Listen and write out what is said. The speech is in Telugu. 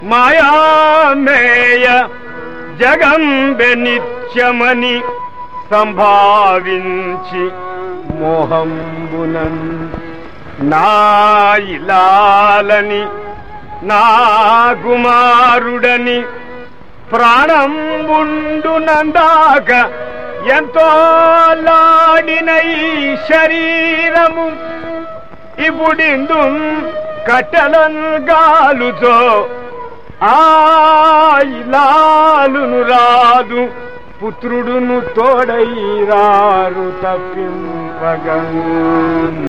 మాయామేయ జగంబె నిత్యమని సంభావించి మోహంబునన్ నా ఇలాలని నా కుమారుడని ప్రాణంబుండు నందాక ఎంతో లాడిన ఈ శరీరము ఇప్పుడిందు కట్టెలన్ గాలుతో ఆ ఇలాలును రాదు పుత్రుడును తోడై రారు తప్పింపగన్